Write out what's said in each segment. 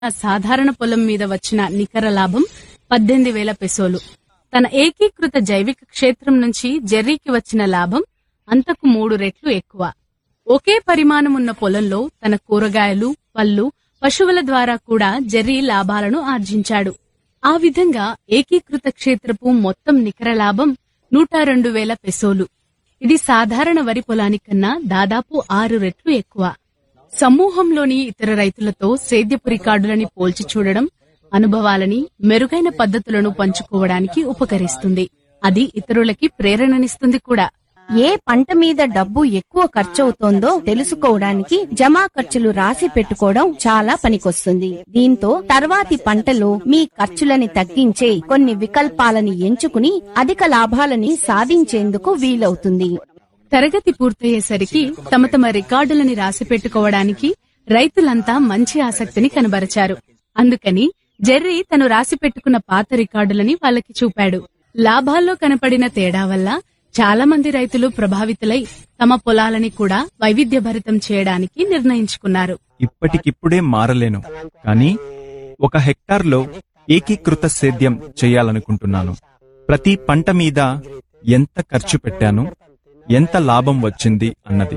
సాధారణ పొలం మీద వచ్చిన నికర లాభం పద్దెనిమిది వేల పెసోలు తన ఏకీకృత జైవిక క్షేత్రం నుంచి జెర్రీకి వచ్చిన లాభం అంతకు మూడు రెట్లు ఎక్కువ ఒకే పరిమాణం ఉన్న పొలంలో తన కూరగాయలు పళ్ళు పశువుల ద్వారా కూడా జెర్రీ లాభాలను ఆర్జించాడు ఆ విధంగా ఏకీకృత క్షేత్రపు మొత్తం నికర లాభం నూట రెండు వేల పెసోలు ఇది సాధారణ వరి పొలానికన్నా దాదాపు ఆరు రెట్లు ఎక్కువ సమూహంలోని ఇతర రైతులతో సేద్యపు రికార్డులని పోల్చి చూడడం అనుభవాలని మెరుగైన పద్ధతులను పంచుకోవడానికి ఉపకరిస్తుంది అది ఇతరులకి ప్రేరణనిస్తుంది కూడా ఏ పంట మీద డబ్బు ఎక్కువ ఖర్చవుతోందో తెలుసుకోవడానికి జమా ఖర్చులు రాసి పెట్టుకోవడం చాలా పనికొస్తుంది దీంతో తర్వాతి పంటలో మీ ఖర్చులని తగ్గించే కొన్ని వికల్పాలని ఎంచుకుని అధిక లాభాలని సాధించేందుకు వీలవుతుంది తరగతి పూర్తయ్యేసరికి తమ తమ రికార్డులని రాసి పెట్టుకోవడానికి రైతులంతా మంచి ఆసక్తిని కనబరచారు అందుకని జెర్రీ తను రాసి పెట్టుకున్న పాత రికార్డులని వాళ్ళకి చూపాడు లాభాల్లో కనపడిన తేడా వల్ల చాలా మంది రైతులు ప్రభావితులై తమ పొలాలని కూడా వైవిధ్యభరితం చేయడానికి నిర్ణయించుకున్నారు ఇప్పటికిప్పుడే మారలేను కానీ ఒక హెక్టార్లో ఏకీకృత సేద్యం చేయాలనుకుంటున్నాను ప్రతి పంట మీద ఎంత ఖర్చు పెట్టాను ఎంత లాభం వచ్చింది అన్నది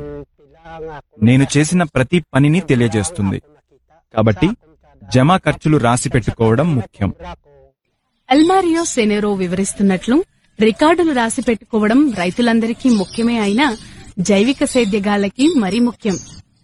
నేను చేసిన ప్రతి పనిని తెలియజేస్తుంది కాబట్టి జమా ఖర్చులు రాసి పెట్టుకోవడం ముఖ్యం అల్మారియో సెనెరో వివరిస్తున్నట్లు రికార్డులు రాసి పెట్టుకోవడం రైతులందరికీ ముఖ్యమే అయినా జైవిక సేద్యగాళ్లకి మరీ ముఖ్యం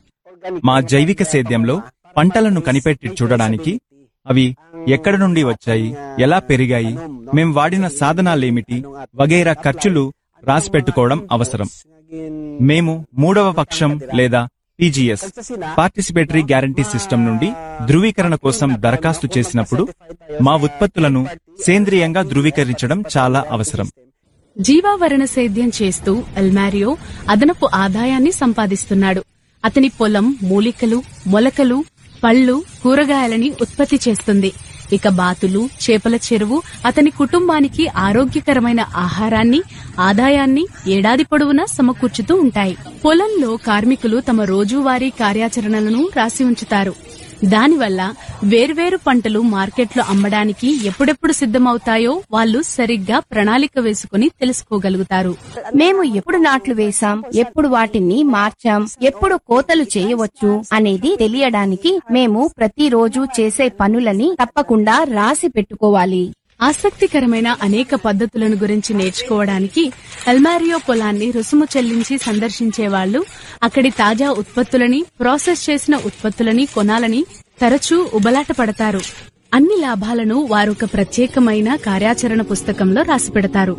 మా జైవిక సేద్యంలో పంటలను కనిపెట్టి చూడడానికి అవి ఎక్కడ నుండి వచ్చాయి ఎలా పెరిగాయి మేం వాడిన సాధనాలేమిటి వగైరా ఖర్చులు రాసి పెట్టుకోవడం అవసరం మేము మూడవ పక్షం లేదా పీజీఎస్ పార్టిసిపేటరీ గ్యారంటీ సిస్టమ్ నుండి ధృవీకరణ కోసం దరఖాస్తు చేసినప్పుడు మా ఉత్పత్తులను సేంద్రియంగా ధృవీకరించడం చాలా అవసరం జీవావరణ సేద్యం చేస్తూ అల్మారియో అదనపు ఆదాయాన్ని సంపాదిస్తున్నాడు అతని పొలం మూలికలు మొలకలు పళ్ళు కూరగాయలని ఉత్పత్తి చేస్తుంది ఇక బాతులు చేపల చెరువు అతని కుటుంబానికి ఆరోగ్యకరమైన ఆహారాన్ని ఆదాయాన్ని ఏడాది పొడవునా సమకూర్చుతూ ఉంటాయి పొలంలో కార్మికులు తమ రోజువారీ కార్యాచరణలను రాసి ఉంచుతారు దానివల్ల వేర్వేరు పంటలు మార్కెట్లో అమ్మడానికి ఎప్పుడెప్పుడు సిద్ధమవుతాయో వాళ్ళు సరిగ్గా ప్రణాళిక వేసుకుని తెలుసుకోగలుగుతారు మేము ఎప్పుడు నాట్లు వేశాం ఎప్పుడు వాటిని మార్చాం ఎప్పుడు కోతలు చేయవచ్చు అనేది తెలియడానికి మేము ప్రతిరోజు చేసే పనులని తప్పకుండా రాసి పెట్టుకోవాలి ఆసక్తికరమైన అనేక పద్ధతులను గురించి నేర్చుకోవడానికి అల్మారియో పొలాన్ని రుసుము చెల్లించి సందర్శించే వాళ్ళు అక్కడి తాజా ఉత్పత్తులని ప్రాసెస్ చేసిన ఉత్పత్తులని కొనాలని తరచూ ఉబలాట పడతారు అన్ని లాభాలను వారు ఒక ప్రత్యేకమైన కార్యాచరణ పుస్తకంలో రాసి పెడతారు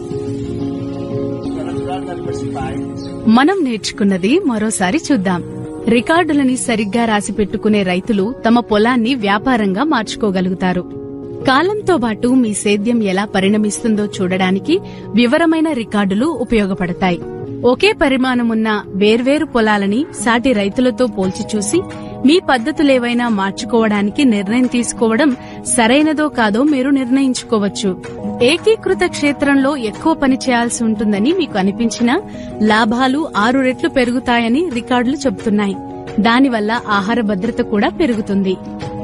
మనం నేర్చుకున్నది మరోసారి చూద్దాం రికార్డులని సరిగ్గా రాసి పెట్టుకునే రైతులు తమ పొలాన్ని వ్యాపారంగా మార్చుకోగలుగుతారు కాలంతో పాటు మీ సేద్యం ఎలా పరిణమిస్తుందో చూడడానికి వివరమైన రికార్డులు ఉపయోగపడతాయి ఒకే పరిమాణమున్న వేర్వేరు పొలాలని సాటి రైతులతో పోల్చి చూసి మీ పద్ధతులేవైనా మార్చుకోవడానికి నిర్ణయం తీసుకోవడం సరైనదో కాదో మీరు నిర్ణయించుకోవచ్చు ఏకీకృత క్షేత్రంలో ఎక్కువ పని చేయాల్సి ఉంటుందని మీకు అనిపించినా లాభాలు ఆరు రెట్లు పెరుగుతాయని రికార్డులు చెబుతున్నాయి దానివల్ల ఆహార భద్రత కూడా పెరుగుతుంది